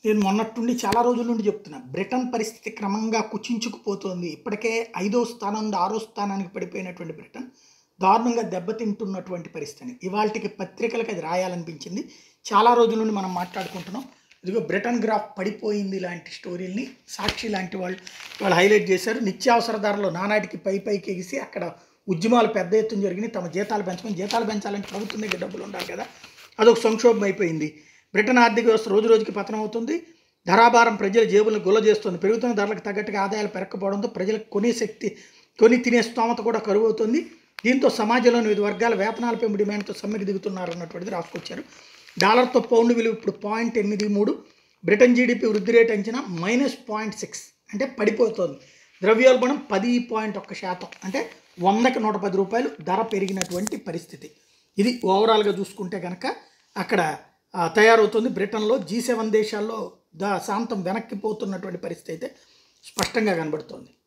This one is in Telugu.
నేను మొన్నట్టుండి చాలా రోజుల నుండి చెప్తున్నా బ్రిటన్ పరిస్థితి క్రమంగా కుచించుకుపోతోంది ఇప్పటికే ఐదో స్థానం నుండి ఆరో స్థానానికి పడిపోయినటువంటి బ్రిటన్ దారుణంగా దెబ్బతింటున్నటువంటి పరిస్థితిని ఇవాళకి పత్రికలకు అది రాయాలనిపించింది చాలా రోజుల నుండి మనం మాట్లాడుకుంటున్నాం ఇదిగో బ్రిటన్ గ్రాఫ్ పడిపోయింది లాంటి స్టోరీల్ని సాక్షి లాంటి వాళ్ళు వాళ్ళు హైలైట్ చేశారు నిత్యావసర ధరలు నానాటికి పై పైకి ఎగిసి అక్కడ ఉద్యమాలు పెద్ద ఎత్తున జరిగినాయి తమ జీతాలు పెంచమని జీతాలు పెంచాలంటే ప్రభుత్వం దగ్గర డబ్బులు ఉండాలి కదా అదొక సంక్షోభం అయిపోయింది బ్రిటన్ ఆర్థిక వ్యవస్థ రోజు రోజుకి పతనం అవుతుంది ధరాభారం ప్రజల జేబులను గుల్ల చేస్తుంది పెరుగుతున్న ధరలకు తగ్గట్టుగా ఆదాయాలు పెరగకపోవడంతో ప్రజలకు కొనే శక్తి కొని తినే స్తోమత కూడా కరువు అవుతుంది దీంతో సమాజంలోని వివిధ వర్గాల వేతనాల పెంపు డిమాండ్తో సమ్మెకి దిగుతున్నారు అన్నటువంటిది రాసుకొచ్చారు డాలర్తో పౌండ్ విలువ ఇప్పుడు పాయింట్ ఎనిమిది మూడు బ్రిటన్ జీడిపి వృద్ధి రేట్ అంచనా మైనస్ పాయింట్ సిక్స్ అంటే పడిపోతుంది ద్రవ్యోల్బణం పది పాయింట్ ఒక్క శాతం అంటే వందకి నూట పది రూపాయలు ధర పెరిగినటువంటి పరిస్థితి ఇది ఓవరాల్గా చూసుకుంటే కనుక అక్కడ ఆ, తయారవుతుంది బ్రిటన్లో జీ సెవెన్ దేశాల్లో ద శాంతం వెనక్కిపోతున్నటువంటి పరిస్థితి అయితే స్పష్టంగా కనబడుతోంది